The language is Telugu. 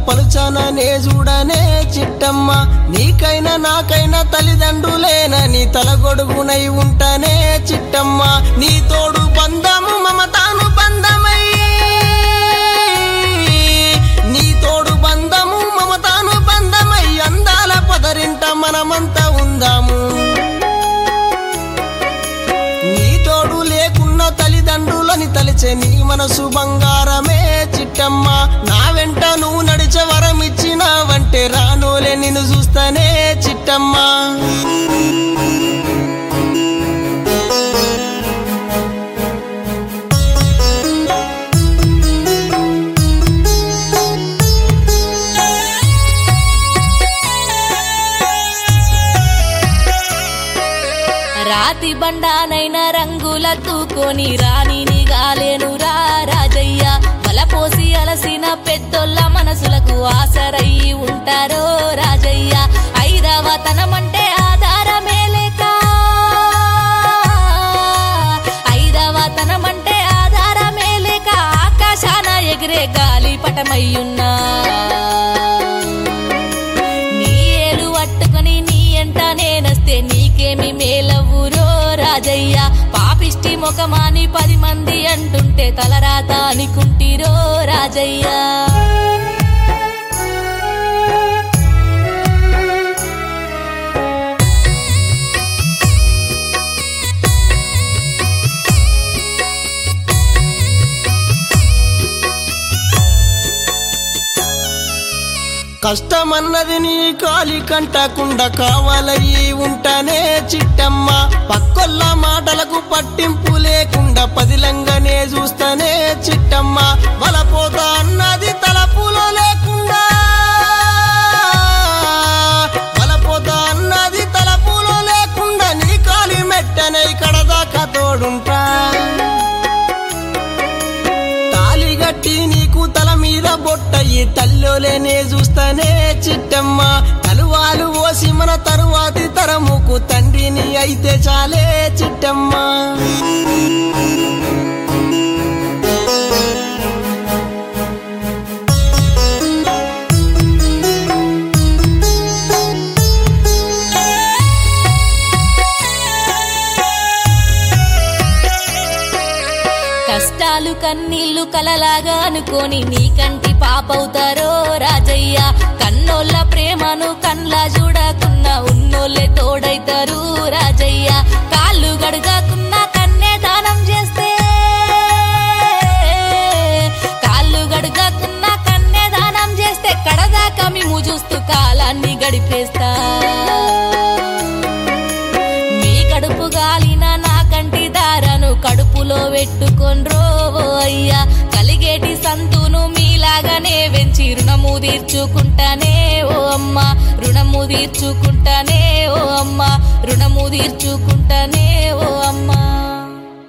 పలుచననే చూడనే చిట్టమ్మ నీకైనా నాకైనా తల్లిదండ్రులేనని తలగొడుగునై ఉంటనే చిట్టమ్మ నీ తోడు బంధము మమతాను బంధమై నీ తోడు బంధము మమతాను బంధమై అందాల పదరింట మనమంతా ఉందాము నీ తోడు లేకున్న తల్లిదండ్రులని తలిచే నీ మనసు బంగారమే చిట్టమ్మ నా వెంట నువ్వు నడిచే వరం ఇచ్చినావంటే రానోలే నిన్ను చూస్తానే చిట్టమ్మ రాతి బండానైన రంగుల తూకొని రాణిని గాలేను రా రాజయ్య వలపోసి అలసిన పెద్దోళ్ళ మనసులకు ఆసరయ్యి ఉంటారో రాజయ్య ఐదవతనమంటే ఆధారమే లేక ఐదవతనమంటే ఆధారమే లేక ఆకాశాన ఎగిరే గాలి పటమయ్యున్నా నీ ఏలు పట్టుకొని నీ ఎంట నేనొస్తే నీకేమి మేలవురో రాజయ్య పాపిష్టి ముఖమాని పది మంది అంటుంటే తలరాత అనుకుంటిరో రాజయ్య కష్టమన్నది నీ కాలి కంటకుండా కావాలయ్యి ఉంటానే చిట్టమ్మ పక్కొల్ల మాటలకు పట్టింపు లేకుండా పదిలంగానే చూస్తానే చిట్టమ్మ వలపోతా అన్నది తలపులో లేకుండా వలపోతా అన్నది తలపులో లేకుండా నీ కాలి మెట్టనే కడదాకా తోడుంటా తాలి గట్టి నీకు తల మీద బొట్టయి తల్లోలేనే చూస్తానే చిట్టమ్మ తలువాలు ఓసి మన తరువాతి తరముకు తండ్రిని అయితే చాలే చిట్టమ్మ కష్టాలు కన్నీళ్లు కలలాగా అనుకొని నీ కంటి పాపవుతారో రాజయ్య కన్నోళ్ళ ప్రేమను కన్లా చూడకున్నా ఉన్నోళ్ళే తోడైతారు రాజయ్య కాళ్ళు గడగకున్నా కన్నే దానం చేస్తే కాళ్ళు గడగకున్నా కన్నే దానం చేస్తే కడదాకా మేము చూస్తూ కాలాన్ని గడిపేస్తా మీ కడుపు గాలిన నా కంటి దారను కడుపులో పెట్టుకొన్రో ఓ అయ్యా కలిగేటి సంతును మీలాగానే వెంచి రుణము తీర్చుకుంటానే ఓ అమ్మ రుణము తీర్చుకుంటానే ఓ అమ్మ రుణము తీర్చుకుంటానే ఓ అమ్మ